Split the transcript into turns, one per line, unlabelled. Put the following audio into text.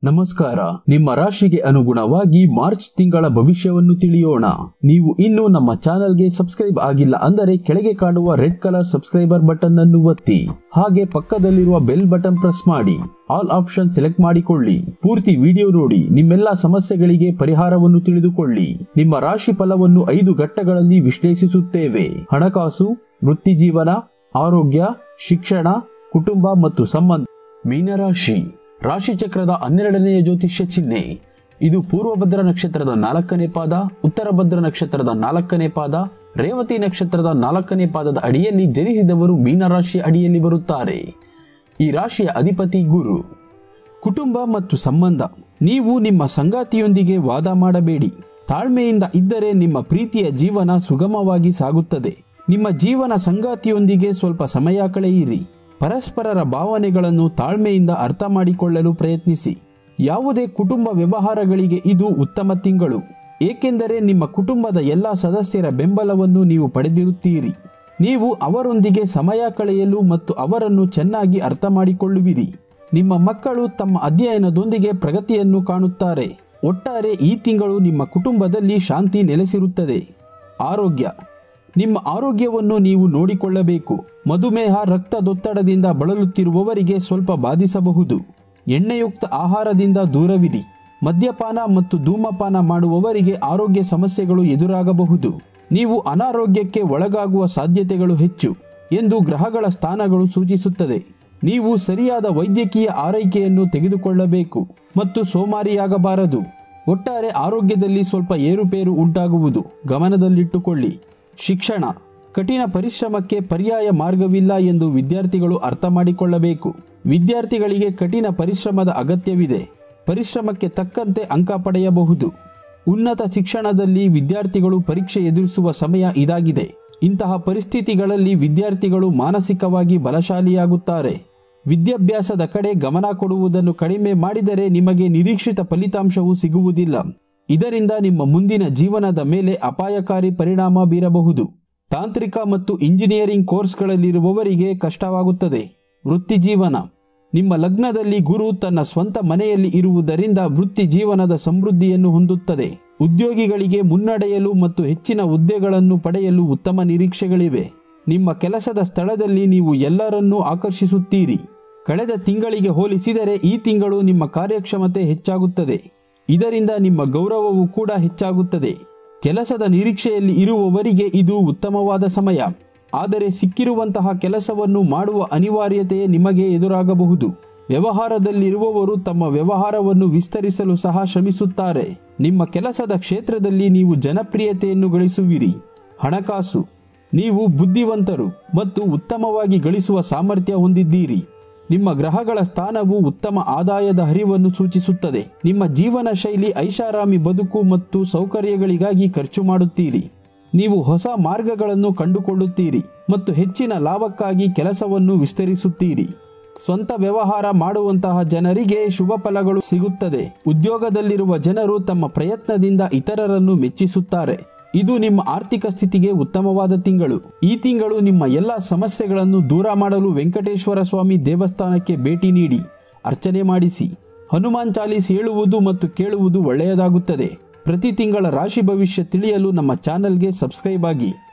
ನಮಸ್ಕಾರ ನಿಮ್ಮ ರಾಶಿಗೆ ಅನುಗುಣವಾಗಿ ಮಾರ್ಚ್ ತಿಂಗಳ ಭವಿಷ್ಯವನ್ನು ತಿಳಿಯೋಣ ನೀವು ಇನ್ನೂ ನಮ್ಮ ಚಾನೆಲ್ಗೆ ಸಬ್ಸ್ಕ್ರೈಬ್ ಆಗಿಲ್ಲ ಅಂದರೆ ಕೆಳಗೆ ಕಾಣುವ ರೆಡ್ ಕಲರ್ ಸಬ್ಸ್ಕ್ರೈಬರ್ ಬಟನ್ ಅನ್ನು ಒತ್ತಿ ಹಾಗೆ ಪಕ್ಕದಲ್ಲಿರುವ ಬೆಲ್ ಬಟನ್ ಪ್ರೆಸ್ ಮಾಡಿ ಆಲ್ ಆಪ್ಷನ್ ಸೆಲೆಕ್ಟ್ ಮಾಡಿಕೊಳ್ಳಿ ಪೂರ್ತಿ ವಿಡಿಯೋ ನೋಡಿ ನಿಮ್ಮೆಲ್ಲ ಸಮಸ್ಯೆಗಳಿಗೆ ಪರಿಹಾರವನ್ನು ತಿಳಿದುಕೊಳ್ಳಿ ನಿಮ್ಮ ರಾಶಿ ಫಲವನ್ನು ಐದು ಘಟ್ಟಗಳಲ್ಲಿ ವಿಶ್ಲೇಷಿಸುತ್ತೇವೆ ಹಣಕಾಸು ವೃತ್ತಿ ಜೀವನ ಆರೋಗ್ಯ ಶಿಕ್ಷಣ ಕುಟುಂಬ ಮತ್ತು ಸಂಬಂಧ ಮೀನರಾಶಿ ರಾಶಿ ಚಕ್ರದ ಹನ್ನೆರಡನೆಯ ಜ್ಯೋತಿಷ್ಯ ಚಿಹ್ನೆ ಇದು ಪೂರ್ವಭದ್ರ ನಕ್ಷತ್ರದ ನಾಲ್ಕನೇ ಪಾದ ಉತ್ತರ ಭದ್ರ ನಕ್ಷತ್ರದ ನಾಲ್ಕನೇ ಪಾದ ರೇವತಿ ನಕ್ಷತ್ರದ ನಾಲ್ಕನೇ ಪಾದದ ಅಡಿಯಲ್ಲಿ ಜನಿಸಿದವರು ಮೀನರಾಶಿಯ ಅಡಿಯಲ್ಲಿ ಬರುತ್ತಾರೆ ಈ ರಾಶಿಯ ಅಧಿಪತಿ ಗುರು ಕುಟುಂಬ ಮತ್ತು ಸಂಬಂಧ ನೀವು ನಿಮ್ಮ ಸಂಗಾತಿಯೊಂದಿಗೆ ವಾದ ಮಾಡಬೇಡಿ ತಾಳ್ಮೆಯಿಂದ ಇದ್ದರೆ ನಿಮ್ಮ ಪ್ರೀತಿಯ ಜೀವನ ಸುಗಮವಾಗಿ ಸಾಗುತ್ತದೆ ನಿಮ್ಮ ಜೀವನ ಸಂಗಾತಿಯೊಂದಿಗೆ ಸ್ವಲ್ಪ ಸಮಯ ಕಳೆಯಿರಿ ಪರಸ್ಪರರ ಭಾವನೆಗಳನ್ನು ತಾಳ್ಮೆಯಿಂದ ಅರ್ಥ ಮಾಡಿಕೊಳ್ಳಲು ಪ್ರಯತ್ನಿಸಿ ಯಾವುದೇ ಕುಟುಂಬ ವ್ಯವಹಾರಗಳಿಗೆ ಇದು ಉತ್ತಮ ತಿಂಗಳು ಏಕೆಂದರೆ ನಿಮ್ಮ ಕುಟುಂಬದ ಎಲ್ಲ ಸದಸ್ಯರ ಬೆಂಬಲವನ್ನು ನೀವು ಪಡೆದಿರುತ್ತೀರಿ ನೀವು ಅವರೊಂದಿಗೆ ಸಮಯ ಕಳೆಯಲು ಮತ್ತು ಅವರನ್ನು ಚೆನ್ನಾಗಿ ಅರ್ಥ ಮಾಡಿಕೊಳ್ಳುವಿರಿ ನಿಮ್ಮ ಮಕ್ಕಳು ತಮ್ಮ ಅಧ್ಯಯನದೊಂದಿಗೆ ಪ್ರಗತಿಯನ್ನು ಕಾಣುತ್ತಾರೆ ಒಟ್ಟಾರೆ ಈ ತಿಂಗಳು ನಿಮ್ಮ ಕುಟುಂಬದಲ್ಲಿ ಶಾಂತಿ ನೆಲೆಸಿರುತ್ತದೆ ಆರೋಗ್ಯ ನಿಮ್ಮ ಆರೋಗ್ಯವನ್ನು ನೀವು ನೋಡಿಕೊಳ್ಳಬೇಕು ಮಧುಮೇಹ ರಕ್ತದೊತ್ತಡದಿಂದ ಬಳಲುತ್ತಿರುವವರಿಗೆ ಸ್ವಲ್ಪ ಬಾಧಿಸಬಹುದು ಎಣ್ಣೆಯುಕ್ತ ಆಹಾರದಿಂದ ದೂರವಿರಿ ಮದ್ಯಪಾನ ಮತ್ತು ಧೂಮಪಾನ ಮಾಡುವವರಿಗೆ ಆರೋಗ್ಯ ಸಮಸ್ಯೆಗಳು ಎದುರಾಗಬಹುದು ನೀವು ಅನಾರೋಗ್ಯಕ್ಕೆ ಒಳಗಾಗುವ ಸಾಧ್ಯತೆಗಳು ಹೆಚ್ಚು ಎಂದು ಗ್ರಹಗಳ ಸ್ಥಾನಗಳು ಸೂಚಿಸುತ್ತದೆ ನೀವು ಸರಿಯಾದ ವೈದ್ಯಕೀಯ ಆರೈಕೆಯನ್ನು ತೆಗೆದುಕೊಳ್ಳಬೇಕು ಮತ್ತು ಸೋಮಾರಿಯಾಗಬಾರದು ಒಟ್ಟಾರೆ ಆರೋಗ್ಯದಲ್ಲಿ ಸ್ವಲ್ಪ ಏರುಪೇರು ಉಂಟಾಗುವುದು ಗಮನದಲ್ಲಿಟ್ಟುಕೊಳ್ಳಿ ಶಿಕ್ಷಣ ಕಠಿಣ ಪರಿಶ್ರಮಕ್ಕೆ ಪರ್ಯಾಯ ಮಾರ್ಗವಿಲ್ಲ ಎಂದು ವಿದ್ಯಾರ್ಥಿಗಳು ಅರ್ಥ ಮಾಡಿಕೊಳ್ಳಬೇಕು ವಿದ್ಯಾರ್ಥಿಗಳಿಗೆ ಕಠಿಣ ಪರಿಶ್ರಮದ ಅಗತ್ಯವಿದೆ ಪರಿಶ್ರಮಕ್ಕೆ ತಕ್ಕಂತೆ ಅಂಕ ಪಡೆಯಬಹುದು ಉನ್ನತ ಶಿಕ್ಷಣದಲ್ಲಿ ವಿದ್ಯಾರ್ಥಿಗಳು ಪರೀಕ್ಷೆ ಎದುರಿಸುವ ಸಮಯ ಇದಾಗಿದೆ ಇಂತಹ ಪರಿಸ್ಥಿತಿಗಳಲ್ಲಿ ವಿದ್ಯಾರ್ಥಿಗಳು ಮಾನಸಿಕವಾಗಿ ಬಲಶಾಲಿಯಾಗುತ್ತಾರೆ ವಿದ್ಯಾಭ್ಯಾಸದ ಕಡೆ ಗಮನ ಕೊಡುವುದನ್ನು ಕಡಿಮೆ ಮಾಡಿದರೆ ನಿಮಗೆ ನಿರೀಕ್ಷಿತ ಫಲಿತಾಂಶವು ಸಿಗುವುದಿಲ್ಲ ಇದರಿಂದ ನಿಮ್ಮ ಮುಂದಿನ ಜೀವನದ ಮೇಲೆ ಅಪಾಯಕಾರಿ ಪರಿಣಾಮ ಬೀರಬಹುದು ತಾಂತ್ರಿಕ ಮತ್ತು ಇಂಜಿನಿಯರಿಂಗ್ ಕೋರ್ಸ್ಗಳಲ್ಲಿರುವವರಿಗೆ ಕಷ್ಟವಾಗುತ್ತದೆ ವೃತ್ತಿ ಜೀವನ ನಿಮ್ಮ ಲಗ್ನದಲ್ಲಿ ಗುರು ತನ್ನ ಸ್ವಂತ ಮನೆಯಲ್ಲಿ ಇರುವುದರಿಂದ ವೃತ್ತಿ ಜೀವನದ ಸಮೃದ್ಧಿಯನ್ನು ಹೊಂದುತ್ತದೆ ಉದ್ಯೋಗಿಗಳಿಗೆ ಮುನ್ನಡೆಯಲು ಮತ್ತು ಹೆಚ್ಚಿನ ಹುದ್ದೆಗಳನ್ನು ಪಡೆಯಲು ಉತ್ತಮ ನಿರೀಕ್ಷೆಗಳಿವೆ ನಿಮ್ಮ ಕೆಲಸದ ಸ್ಥಳದಲ್ಲಿ ನೀವು ಎಲ್ಲರನ್ನೂ ಆಕರ್ಷಿಸುತ್ತೀರಿ ಕಳೆದ ತಿಂಗಳಿಗೆ ಹೋಲಿಸಿದರೆ ಈ ತಿಂಗಳು ನಿಮ್ಮ ಕಾರ್ಯಕ್ಷಮತೆ ಹೆಚ್ಚಾಗುತ್ತದೆ ಇದರಿಂದ ನಿಮ್ಮ ಗೌರವವು ಕೂಡ ಹೆಚ್ಚಾಗುತ್ತದೆ ಕೆಲಸದ ನಿರೀಕ್ಷೆಯಲ್ಲಿ ಇರುವವರಿಗೆ ಇದು ಉತ್ತಮವಾದ ಸಮಯ ಆದರೆ ಸಿಕ್ಕಿರುವಂತಹ ಕೆಲಸವನ್ನು ಮಾಡುವ ಅನಿವಾರ್ಯತೆಯೇ ನಿಮಗೆ ಎದುರಾಗಬಹುದು ವ್ಯವಹಾರದಲ್ಲಿರುವವರು ತಮ್ಮ ವ್ಯವಹಾರವನ್ನು ವಿಸ್ತರಿಸಲು ಸಹ ಶ್ರಮಿಸುತ್ತಾರೆ ನಿಮ್ಮ ಕೆಲಸದ ಕ್ಷೇತ್ರದಲ್ಲಿ ನೀವು ಜನಪ್ರಿಯತೆಯನ್ನು ಗಳಿಸುವಿರಿ ಹಣಕಾಸು ನೀವು ಬುದ್ಧಿವಂತರು ಮತ್ತು ಉತ್ತಮವಾಗಿ ಗಳಿಸುವ ಸಾಮರ್ಥ್ಯ ಹೊಂದಿದ್ದೀರಿ ನಿಮ್ಮ ಗ್ರಹಗಳ ಸ್ಥಾನವು ಉತ್ತಮ ಆದಾಯದ ಹರಿವನ್ನು ಸೂಚಿಸುತ್ತದೆ ನಿಮ್ಮ ಜೀವನ ಶೈಲಿ ಐಷಾರಾಮಿ ಬದುಕು ಮತ್ತು ಸೌಕರ್ಯಗಳಿಗಾಗಿ ಖರ್ಚು ಮಾಡುತ್ತೀರಿ ನೀವು ಹೊಸ ಮಾರ್ಗಗಳನ್ನು ಕಂಡುಕೊಳ್ಳುತ್ತೀರಿ ಮತ್ತು ಹೆಚ್ಚಿನ ಲಾಭಕ್ಕಾಗಿ ಕೆಲಸವನ್ನು ವಿಸ್ತರಿಸುತ್ತೀರಿ ಸ್ವಂತ ವ್ಯವಹಾರ ಮಾಡುವಂತಹ ಜನರಿಗೆ ಶುಭ ಫಲಗಳು ಸಿಗುತ್ತದೆ ಉದ್ಯೋಗದಲ್ಲಿರುವ ಜನರು ತಮ್ಮ ಪ್ರಯತ್ನದಿಂದ ಇತರರನ್ನು ಮೆಚ್ಚಿಸುತ್ತಾರೆ ಇದು ನಿಮ್ಮ ಆರ್ಥಿಕ ಸ್ಥಿತಿಗೆ ಉತ್ತಮವಾದ ತಿಂಗಳು ಈ ತಿಂಗಳು ನಿಮ್ಮ ಎಲ್ಲ ಸಮಸ್ಯೆಗಳನ್ನು ದೂರ ಮಾಡಲು ವೆಂಕಟೇಶ್ವರ ಸ್ವಾಮಿ ದೇವಸ್ಥಾನಕ್ಕೆ ಭೇಟಿ ನೀಡಿ ಅರ್ಚನೆ ಮಾಡಿಸಿ ಹನುಮಾನ್ ಚಾಲೀಸ್ ಹೇಳುವುದು ಮತ್ತು ಕೇಳುವುದು ಒಳ್ಳೆಯದಾಗುತ್ತದೆ ಪ್ರತಿ ತಿಂಗಳ ರಾಶಿ ಭವಿಷ್ಯ ತಿಳಿಯಲು ನಮ್ಮ ಚಾನೆಲ್ಗೆ ಸಬ್ಸ್ಕ್ರೈಬ್ ಆಗಿ